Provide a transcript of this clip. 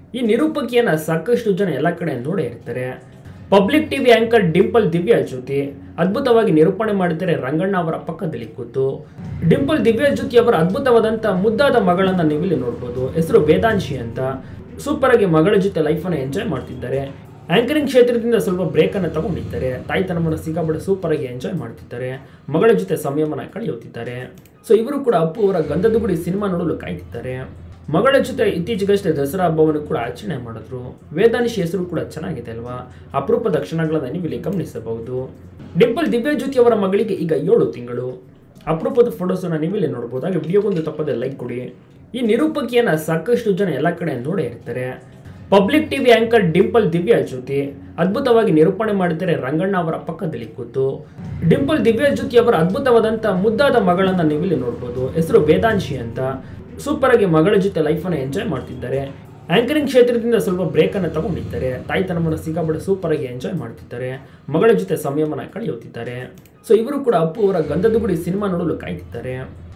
ಈ ನಿರೂಪಕಿಯನ್ನ ಸಾಕಷ್ಟು ಜನ ಎಲ್ಲ ಕಡೆ ನೋಡೇ ಇರ್ತಾರೆ public TV anchor Dimple Divya Jyothi ಅದ್ಭುತವಾಗಿ ನಿರೂಪಣೆ ಮಾಡಿದರೆ ರಂಗಣ್ಣ ಅವರ ಪಕ್ಕದಲ್ಲಿ ಕೂತು ಡಿಂಪಲ್ ದಿವ್ಯಾ ಜ್ಯೋತಿ ಅವರ ಅದ್ಭುತವಾದಂಥ ಮುದ್ದಾದ ಮಗಳನ್ನ ನೀವಿಲ್ಲಿ ನೋಡ್ಬೋದು ಹೆಸರು ವೇದಾಂಶಿ ಅಂತ ಸೂಪರ್ ಆಗಿ ಮಗಳ ಜೊತೆ ಲೈಫನ್ನು ಎಂಜಾಯ್ ಮಾಡ್ತಿದ್ದಾರೆ ಆಂಕರಿಂಗ್ ಕ್ಷೇತ್ರದಿಂದ ಸ್ವಲ್ಪ ಬ್ರೇಕ್ ಅನ್ನು ತಗೊಂಡಿದ್ದಾರೆ ತಾಯ್ತನವನ್ನು ಸಿಕ್ಕಾಪಟ್ಟೆ ಸೂಪರ್ ಆಗಿ ಎಂಜಾಯ್ ಮಾಡ್ತಿದ್ದಾರೆ ಮಗಳ ಜೊತೆ ಸಮಯವನ್ನು ಕಳೆಯುತ್ತಿದ್ದಾರೆ ಸೊ ಇವರು ಕೂಡ ಅಪ್ಪು ಅವರ ಗಂಧದ ಗುಡಿ ಸಿನಿಮಾ ನೋಡಲು ಕಾಯ್ತಿದ್ದಾರೆ ಮಗಳ ಜೊತೆ ಇತ್ತೀಚೆಗಷ್ಟೇ ದಸರಾ ಹಬ್ಬವನ್ನು ಕೂಡ ಆಚರಣೆ ಮಾಡಿದ್ರು ವೇದಾನಿಶಿ ಹೆಸರು ಕೂಡ ಚೆನ್ನಾಗಿದೆ ಅಲ್ವಾ ಅಪರೂಪದ ಕ್ಷಣಗಳನ್ನು ನೀವು ಇಲ್ಲಿ ಗಮನಿಸಬಹುದು ಡಿಂಪಲ್ ದಿವ್ಯಾ ಜ್ಯೋತಿ ಅವರ ಮಗಳಿಗೆ ಈಗ ಏಳು ತಿಂಗಳು ಅಪರೂಪದ ಫೋಟೋಸನ್ನು ನೀವಿಲ್ಲಿ ನೋಡ್ಬೋದು ಹಾಗೆ ವಿಡಿಯೋಗೊಂದು ತಪ್ಪದೆ ಲೈಕ್ ಕೊಡಿ ಈ ನಿರೂಪಕಿಯನ್ನ ಸಾಕಷ್ಟು ಜನ ಎಲ್ಲ ಕಡೆ ನೋಡೇ ಇರ್ತಾರೆ public TV anchor Dimple Divya Jyothi ಅದ್ಭುತವಾಗಿ ನಿರೂಪಣೆ ಮಾಡಿದರೆ ರಂಗಣ್ಣ ಅವರ ಪಕ್ಕದಲ್ಲಿ ಕೂತು ಡಿಂಪಲ್ ದಿವ್ಯಾ ಜ್ಯೋತಿ ಅವರ ಅದ್ಭುತವಾದಂಥ ಮುದ್ದಾದ ಮಗಳನ್ನ ನೀವಿಲ್ಲಿ ನೋಡ್ಬೋದು ಹೆಸರು ವೇದಾಂಶಿ ಅಂತ ಸೂಪರ್ ಆಗಿ ಮಗಳ ಜೊತೆ ಲೈಫನ್ನು ಎಂಜಾಯ್ ಮಾಡ್ತಿದ್ದಾರೆ ಆಂಕರಿಂಗ್ ಕ್ಷೇತ್ರದಿಂದ ಸ್ವಲ್ಪ ಬ್ರೇಕ್ ಅನ್ನು ತಗೊಂಡಿದ್ದಾರೆ ತಾಯ್ತನವನ್ನು ಸಿಕ್ಕಾಪಟ್ಟೆ ಸೂಪರ್ ಆಗಿ ಎಂಜಾಯ್ ಮಾಡ್ತಿದ್ದಾರೆ ಮಗಳ ಜೊತೆ ಸಮಯವನ್ನು ಕಳೆಯುತ್ತಿದ್ದಾರೆ ಸೊ ಇವರು ಕೂಡ ಅಪ್ಪು ಅವರ ಗಂಧದ ಗುಡಿ ಸಿನಿಮಾ ನೋಡಲು ಕಾಯ್ತಿದ್ದಾರೆ